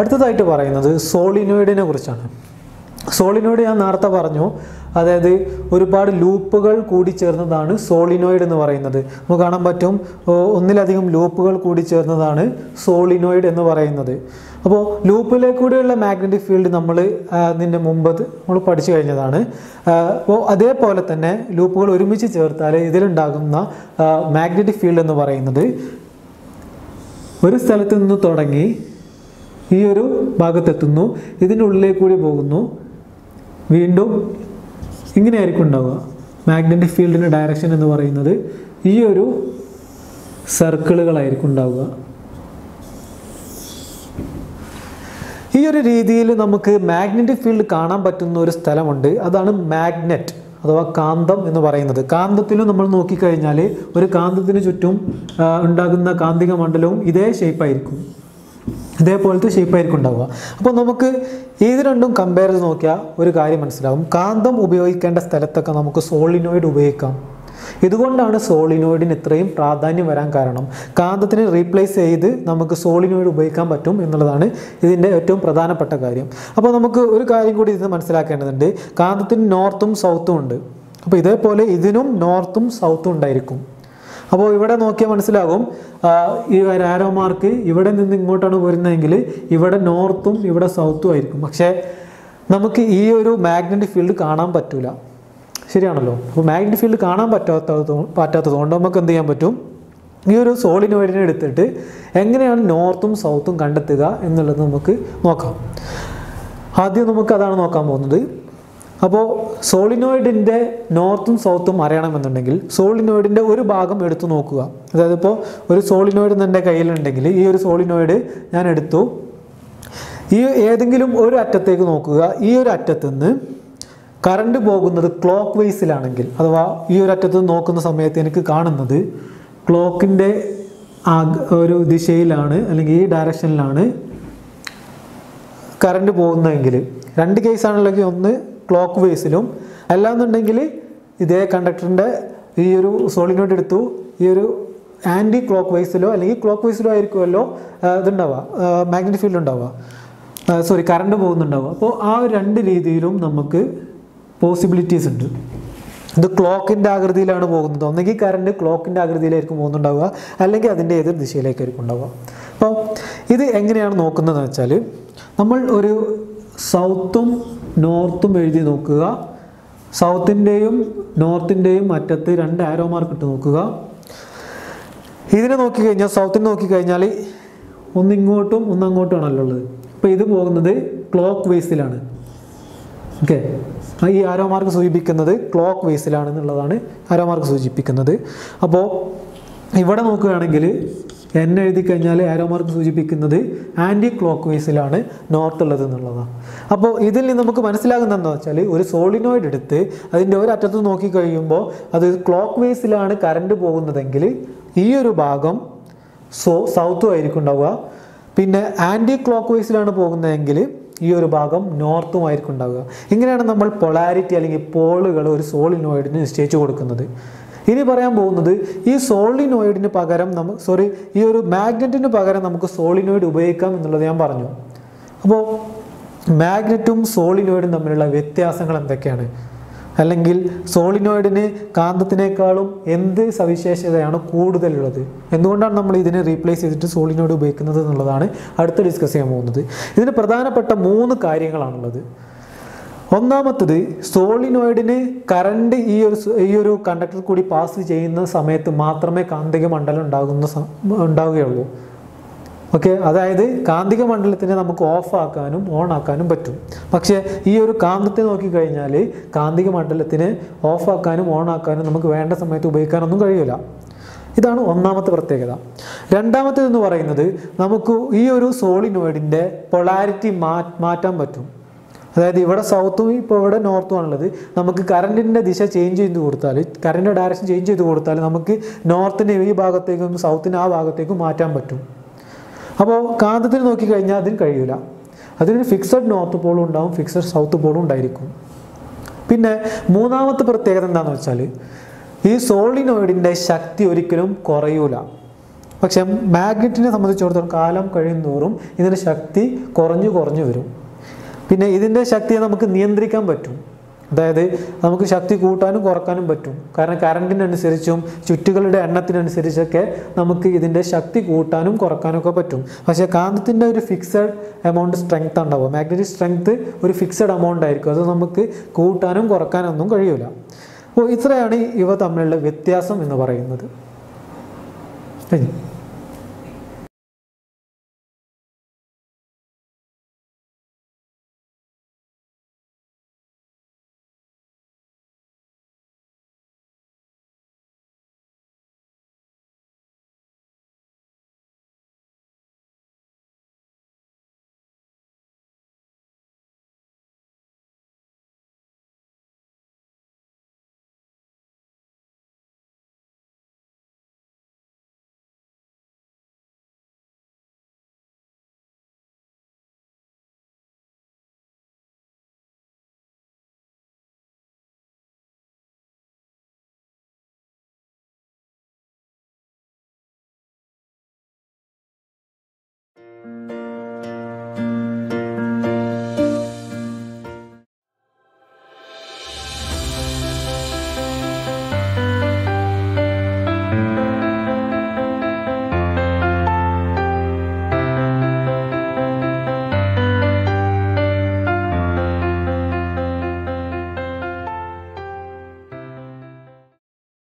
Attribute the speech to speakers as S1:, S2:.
S1: അടുത്തതായിട്ട് പറയുന്നത് സോളിനോയിഡിനെ കുറിച്ചാണ് സോളിനോയിഡ് ഞാൻ നേരത്തെ പറഞ്ഞു അതായത് ഒരുപാട് ലൂപ്പുകൾ കൂടി ചേർന്നതാണ് സോളിനോയിഡ് എന്ന് പറയുന്നത് നമുക്ക് കാണാൻ പറ്റും ഓ, ഒന്നിലധികം ലൂപ്പുകൾ കൂടി ചേർന്നതാണ് സോളിനോയിഡ് എന്ന് പറയുന്നത് അപ്പോൾ ലൂപ്പിലേക്ക് കൂടിയുള്ള മാഗ്നറ്റിക് ഫീൽഡ് നമ്മൾ അതിൻ്റെ മുമ്പ് നമ്മൾ പഠിച്ചു കഴിഞ്ഞതാണ് അപ്പോൾ അതേപോലെ തന്നെ ലൂപ്പുകൾ ഒരുമിച്ച് ചേർത്താൽ ഇതിലുണ്ടാകുന്ന മാഗ്നറ്റിക് ഫീൽഡ് എന്ന് പറയുന്നത് ഒരു സ്ഥലത്ത് നിന്ന് തുടങ്ങി ഈ ഒരു ഭാഗത്തെത്തുന്നു ഇതിൻ്റെ ഉള്ളിലേക്ക് കൂടി പോകുന്നു വീണ്ടും ഇങ്ങനെയായിരിക്കും ഉണ്ടാവുക മാഗ്നറ്റിക് ഫീൽഡിൻ്റെ ഡയറക്ഷൻ എന്ന് പറയുന്നത് ഈ ഒരു സർക്കിളുകളായിരിക്കും ഉണ്ടാവുക ഈ ഒരു രീതിയിൽ നമുക്ക് മാഗ്നറ്റിക് ഫീൽഡ് കാണാൻ പറ്റുന്ന ഒരു സ്ഥലമുണ്ട് അതാണ് മാഗ്നറ്റ് അഥവാ കാന്തം എന്ന് പറയുന്നത് കാന്തത്തിലും നമ്മൾ നോക്കിക്കഴിഞ്ഞാൽ ഒരു കാന്തത്തിന് ചുറ്റും ആ, ഉണ്ടാകുന്ന കാന്തിക മണ്ഡലവും ഇതേ ഷേപ്പായിരിക്കും ഇതേപോലത്തെ ഷേപ്പായിരിക്കും ഉണ്ടാവുക അപ്പോൾ നമുക്ക് ഇത് രണ്ടും കമ്പയർ ചെയ്ത് നോക്കിയാൽ ഒരു കാര്യം മനസ്സിലാവും കാന്തം ഉപയോഗിക്കേണ്ട സ്ഥലത്തൊക്കെ നമുക്ക് സോളിനോയിഡ് ഉപയോഗിക്കാം ഇതുകൊണ്ടാണ് സോളിനോയിഡിന് ഇത്രയും പ്രാധാന്യം വരാൻ കാരണം കാന്തത്തിനെ റീപ്ലേസ് ചെയ്ത് നമുക്ക് സോളിനോയിഡ് ഉപയോഗിക്കാൻ പറ്റും എന്നുള്ളതാണ് ഇതിൻ്റെ ഏറ്റവും പ്രധാനപ്പെട്ട കാര്യം അപ്പോൾ നമുക്ക് ഒരു കാര്യം കൂടി ഇത് മനസ്സിലാക്കേണ്ടതുണ്ട് കാന്തത്തിന് നോർത്തും സൗത്തും ഉണ്ട് അപ്പോൾ ഇതേപോലെ ഇതിനും നോർത്തും സൗത്തും ഉണ്ടായിരിക്കും അപ്പോൾ ഇവിടെ നോക്കിയാൽ മനസ്സിലാകും ആ, ഈ ഒരു ആരോ മാർക്ക് ഇവിടെ നിന്ന് ഇങ്ങോട്ടാണ് വരുന്നതെങ്കിൽ ഇവിടെ നോർത്തും ഇവിടെ സൗത്തും ആയിരിക്കും പക്ഷേ നമുക്ക് ഈ ഒരു മാഗ്നറ്റിക് ഫീൽഡ് കാണാൻ പറ്റൂല ശരിയാണല്ലോ അപ്പോൾ മാഗ്നറ്റിക് ഫീൽഡ് കാണാൻ പറ്റാത്തത് പറ്റാത്തത് കൊണ്ട് നമുക്ക് എന്ത് ചെയ്യാൻ പറ്റും ഈ ഒരു സോളിനോയിഡിനെ എടുത്തിട്ട് എങ്ങനെയാണ് നോർത്തും സൗത്തും കണ്ടെത്തുക എന്നുള്ളത് നമുക്ക് നോക്കാം ആദ്യം നമുക്ക് അതാണ് നോക്കാൻ പോകുന്നത് അപ്പോൾ സോളിനോയിഡിൻ്റെ നോർത്തും സൗത്തും അറിയണമെന്നുണ്ടെങ്കിൽ സോളിനോയിഡിൻ്റെ ഒരു ഭാഗം എടുത്തു നോക്കുക അതായത് ഇപ്പോൾ ഒരു സോളിനോയിഡ് എൻ്റെ കയ്യിലുണ്ടെങ്കിൽ ഈ ഒരു സോളിനോയിഡ് ഞാൻ എടുത്തു ഈ ഏതെങ്കിലും ഒരു അറ്റത്തേക്ക് നോക്കുക ഈ ഒരു അറ്റത്ത് നിന്ന് കറണ്ട് പോകുന്നത് ക്ലോക്ക് വൈസിലാണെങ്കിൽ അഥവാ ഈ ഒരു അറ്റത്ത് നിന്ന് നോക്കുന്ന സമയത്ത് എനിക്ക് കാണുന്നത് ക്ലോക്കിൻ്റെ ഒരു ദിശയിലാണ് അല്ലെങ്കിൽ ഈ ഡയറക്ഷനിലാണ് കറണ്ട് പോകുന്നതെങ്കിൽ രണ്ട് കേസാണുള്ളെങ്കിൽ ഒന്ന് ക്ലോക്ക് വേസിലും അല്ലാന്നുണ്ടെങ്കിൽ ഇതേ കണ്ടക്ടറിൻ്റെ ഈ ഒരു സോളിനോട് എടുത്തു ഈ ഒരു ആൻറ്റി ക്ലോക്ക് വൈസിലോ അല്ലെങ്കിൽ ക്ലോക്ക് വൈസിലോ ആയിരിക്കുമല്ലോ ആ, ഇതുണ്ടാവുക മാഗ്നറ്റിക് ഫീൽഡ് ഉണ്ടാവുക സോറി കറണ്ട് പോകുന്നുണ്ടാവുക അപ്പോൾ ആ ഒരു രണ്ട് രീതിയിലും നമുക്ക് പോസിബിലിറ്റീസ് ഉണ്ട് ഇത് ക്ലോക്കിൻ്റെ ആകൃതിയിലാണ് പോകുന്നത് ഒന്നെങ്കിൽ കറണ്ട് ക്ലോക്കിൻ്റെ ആകൃതിയിലായിരിക്കും പോകുന്നുണ്ടാവുക അല്ലെങ്കിൽ അതിൻ്റെ എതിർ ദിശയിലേക്കായിരിക്കും ഉണ്ടാവുക അപ്പോൾ ഇത് എങ്ങനെയാണ് നോക്കുന്നതെന്ന് വെച്ചാൽ നമ്മൾ ഒരു സൗത്തും നോർത്തും എഴുതി നോക്കുക സൗത്തിൻ്റെയും നോർത്തിൻ്റെയും അറ്റത്ത് രണ്ട് ആരോ മാർക്ക് ഇട്ട് നോക്കുക ഇതിനെ നോക്കിക്കഴിഞ്ഞാൽ സൗത്തിനെ നോക്കിക്കഴിഞ്ഞാൽ ഒന്ന് ഇങ്ങോട്ടും ഒന്ന് അങ്ങോട്ടും ആണല്ലോ ഉള്ളത് അപ്പോൾ ഇത് പോകുന്നത് ക്ലോക്ക് വേസിലാണ് ഓക്കെ ഈ ആരോ മാർക്ക് സൂചിപ്പിക്കുന്നത് ക്ലോക്ക് വേസിലാണ് എന്നുള്ളതാണ് ആരോ മാർക്ക് സൂചിപ്പിക്കുന്നത് അപ്പോൾ ഇവിടെ നോക്കുകയാണെങ്കിൽ എൻ എഴുതി കഴിഞ്ഞാൽ ആരോ മാർക്ക് സൂചിപ്പിക്കുന്നത് ആൻറ്റി ക്ലോക്ക് വേസിലാണ് നോർത്ത് ഉള്ളത് എന്നുള്ളതാണ് അപ്പോൾ ഇതിൽ നിന്ന് നമുക്ക് മനസ്സിലാകുന്നത് എന്താണെന്ന് വെച്ചാൽ ഒരു സോളിനോയിഡ് എടുത്ത് അതിൻ്റെ ഒരറ്റത്ത് നോക്കി കഴിയുമ്പോൾ അത് ക്ലോക്ക് വേസിലാണ് കറണ്ട് പോകുന്നതെങ്കിൽ ഈ ഒരു ഭാഗം സോ സൗത്തും ആയിരിക്കും ഉണ്ടാവുക പിന്നെ ആൻറ്റി ക്ലോക്ക് വൈസിലാണ് പോകുന്നതെങ്കിൽ ഈ ഒരു ഭാഗം നോർത്തും ആയിരിക്കും ഉണ്ടാവുക ഇങ്ങനെയാണ് നമ്മൾ പൊളാരിറ്റി അല്ലെങ്കിൽ പോളുകൾ ഒരു സോളിനോയിഡിന് നിശ്ചയിച്ചു കൊടുക്കുന്നത് ഇനി പറയാൻ പോകുന്നത് ഈ സോളിനോയിഡിന് പകരം നമുക്ക് സോറി ഈ ഒരു മാഗ്നറ്റിന് പകരം നമുക്ക് സോളിനോയിഡ് ഉപയോഗിക്കാം എന്നുള്ളത് ഞാൻ പറഞ്ഞു അപ്പോൾ മാഗ്നറ്റും സോളിനോയിഡും തമ്മിലുള്ള വ്യത്യാസങ്ങൾ എന്തൊക്കെയാണ് അല്ലെങ്കിൽ സോളിനോയിഡിന് കാന്തത്തിനേക്കാളും എന്ത് സവിശേഷതയാണ് കൂടുതലുള്ളത് എന്തുകൊണ്ടാണ് നമ്മൾ ഇതിനെ റീപ്ലേസ് ചെയ്തിട്ട് സോളിനോയിഡ് ഉപയോഗിക്കുന്നത് എന്നുള്ളതാണ് അടുത്ത് ഡിസ്കസ് ചെയ്യാൻ പോകുന്നത് ഇതിന് പ്രധാനപ്പെട്ട മൂന്ന് കാര്യങ്ങളാണുള്ളത് ഒന്നാമത്തത് സോളിനോയിഡിന് കറണ്ട് ഈ ഒരു സ് ഈ ഒരു കണ്ടക്ടർ കൂടി പാസ് ചെയ്യുന്ന സമയത്ത് മാത്രമേ കാന്തിക മണ്ഡലം ഉണ്ടാകുന്ന സ- ഉണ്ടാവുകയുള്ളൂ ഓക്കെ അതായത് കാന്തിക മണ്ഡലത്തിനെ നമുക്ക് ഓഫ് ആക്കാനും ഓൺ ആക്കാനും പറ്റും പക്ഷേ ഈ ഒരു കാന്തത്തെ നോക്കിക്കഴിഞ്ഞാൽ കാന്തിക മണ്ഡലത്തിനെ ഓഫ് ആക്കാനും ഓൺ ആക്കാനും നമുക്ക് വേണ്ട സമയത്ത് ഉപയോഗിക്കാനൊന്നും കഴിയില്ല ഇതാണ് ഒന്നാമത്തെ പ്രത്യേകത രണ്ടാമത്തേതെന്ന് പറയുന്നത് നമുക്ക് ഈ ഒരു സോളിനോയിഡിൻ്റെ പൊളാരിറ്റി മാ മാറ്റാൻ പറ്റും അതായത് ഇവിടെ സൗത്തും ഇപ്പോൾ ഇവിടെ നോർത്തും ആണുള്ളത് നമുക്ക് കറണ്ടിൻ്റെ ദിശ ചേഞ്ച് ചെയ്ത് കൊടുത്താൽ കറണ്ടിൻ്റെ ഡയറക്ഷൻ ചേഞ്ച് ചെയ്ത് കൊടുത്താൽ നമുക്ക് നോർത്തിനെ ഈ ഭാഗത്തേക്കും സൗത്തിനെ ആ ഭാഗത്തേക്കും മാറ്റാൻ പറ്റും അപ്പോൾ കാന്തത്തിൽ നോക്കിക്കഴിഞ്ഞാൽ അതിന് കഴിയില്ല അതിന് ഫിക്സഡ് നോർത്ത് പോളും ഉണ്ടാവും ഫിക്സഡ് സൗത്ത് പോളും ഉണ്ടായിരിക്കും പിന്നെ മൂന്നാമത്തെ പ്രത്യേകത എന്താണെന്ന് വെച്ചാൽ ഈ സോളിനോയിഡിൻ്റെ ശക്തി ഒരിക്കലും കുറയൂല പക്ഷെ മാഗ്നറ്റിനെ സംബന്ധിച്ചിടത്തോളം കാലം കഴിയുന്തോറും ഇതിൻ്റെ ശക്തി കുറഞ്ഞു കുറഞ്ഞു വരും പിന്നെ ഇതിൻ്റെ ശക്തിയെ നമുക്ക് നിയന്ത്രിക്കാൻ പറ്റും അതായത് നമുക്ക് ശക്തി കൂട്ടാനും കുറക്കാനും പറ്റും കാരണം കറണ്ടിനനുസരിച്ചും ചുറ്റുകളുടെ എണ്ണത്തിനനുസരിച്ചൊക്കെ നമുക്ക് ഇതിൻ്റെ ശക്തി കൂട്ടാനും കുറക്കാനും ഒക്കെ പറ്റും പക്ഷേ കാന്തത്തിൻ്റെ ഒരു ഫിക്സഡ് എമൗണ്ട് സ്ട്രെങ്ത് ഉണ്ടാവും മാഗ്നറ്റിക് സ്ട്രെങ്ത് ഒരു ഫിക്സഡ് എമൗണ്ട് ആയിരിക്കും അത് നമുക്ക് കൂട്ടാനും കുറക്കാനൊന്നും കഴിയില്ല അപ്പോൾ ഇത്രയാണ് ഇവ തമ്മിലുള്ള വ്യത്യാസം എന്ന് പറയുന്നത് കഴിഞ്ഞു